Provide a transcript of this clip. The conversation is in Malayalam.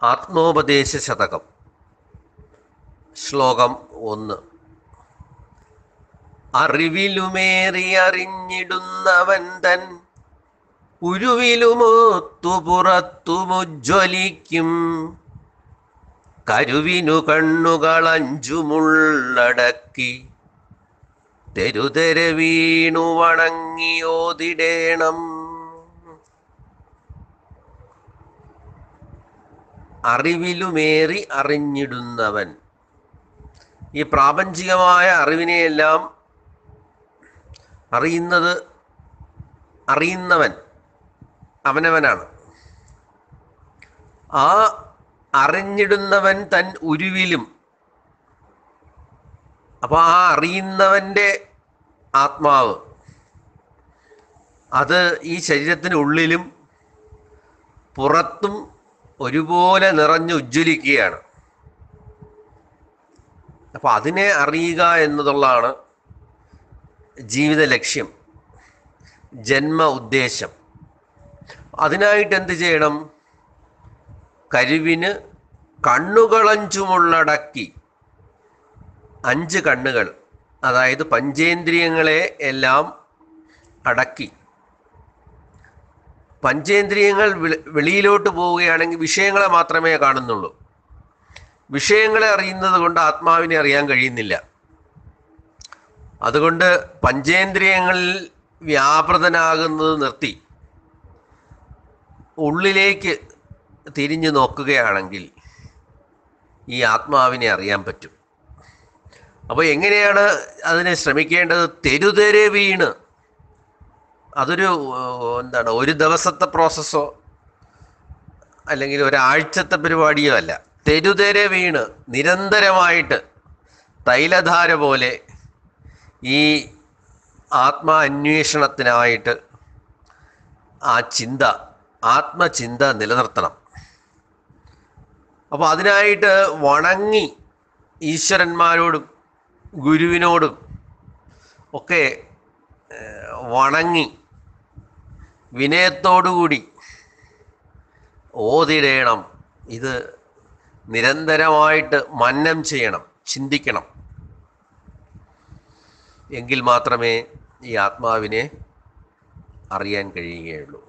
ആത്മോപദേശ ശതകം ശ്ലോകം ഒന്ന് അറിവിലുമേറി അറിഞ്ഞിടുന്നവൻ തൻ ഉരുവിലുമൊത്തു പുറത്തുമുജ്വലിക്കും കരുവിനു കണ്ണുകളഞ്ചുമുള്ളടക്കി തെരുതെര വീണു വണങ്ങിയോതിടേണം അറിവിലുമേറി അറിഞ്ഞിടുന്നവൻ ഈ പ്രാപഞ്ചികമായ അറിവിനെയെല്ലാം അറിയുന്നത് അറിയുന്നവൻ അവനവനാണ് ആ അറിഞ്ഞിടുന്നവൻ തൻ ഉരുവിലും അപ്പോൾ ആ അറിയുന്നവൻ്റെ ആത്മാവ് അത് ഈ ശരീരത്തിനുള്ളിലും പുറത്തും ഒരുപോലെ നിറഞ്ഞു ഉജ്ജ്വലിക്കുകയാണ് അപ്പോൾ അതിനെ അറിയുക എന്നതുള്ളതാണ് ജീവിത ലക്ഷ്യം ജന്മ ഉദ്ദേശം അതിനായിട്ട് എന്ത് ചെയ്യണം കരുവിന് കണ്ണുകളഞ്ചുമുള്ളടക്കി അഞ്ച് കണ്ണുകൾ അതായത് പഞ്ചേന്ദ്രിയങ്ങളെ എല്ലാം അടക്കി പഞ്ചേന്ദ്രിയങ്ങൾ വെളി- വെളിയിലോട്ട് പോവുകയാണെങ്കിൽ വിഷയങ്ങളെ മാത്രമേ കാണുന്നുള്ളൂ വിഷയങ്ങളെ അറിയുന്നത് കൊണ്ട് ആത്മാവിനെ അറിയാൻ കഴിയുന്നില്ല അതുകൊണ്ട് പഞ്ചേന്ദ്രിയങ്ങളിൽ വ്യാപൃതനാകുന്നത് നിർത്തി ഉള്ളിലേക്ക് തിരിഞ്ഞു നോക്കുകയാണെങ്കിൽ ഈ ആത്മാവിനെ അറിയാൻ പറ്റും അപ്പോൾ എങ്ങനെയാണ് അതിനെ ശ്രമിക്കേണ്ടത് തെരുതെരെ വീണ് അതൊരു ഏഹ്, എന്താണ് ഒരു ദിവസത്തെ പ്രോസസ്സോ അല്ലെങ്കിൽ ഒരാഴ്ചത്തെ പരിപാടിയോ അല്ല തെരുതെരെ വീണ് നിരന്തരമായിട്ട് തൈലധാര പോലെ ഈ ആത്മാ അന്വേഷണത്തിനായിട്ട് ആ ചിന്ത ആത്മചിന്ത നിലനിർത്തണം അപ്പോൾ അതിനായിട്ട് വണങ്ങി ഈശ്വരന്മാരോടും ഗുരുവിനോടും ഒക്കെ ഏഹ്, വണങ്ങി വിനയത്തോടുകൂടി ഓതിടേണം ഇത് നിരന്തരമായിട്ട് മന്നം ചെയ്യണം ചിന്തിക്കണം എങ്കിൽ മാത്രമേ ഈ ആത്മാവിനെ അറിയാൻ കഴിയുകയുള്ളൂ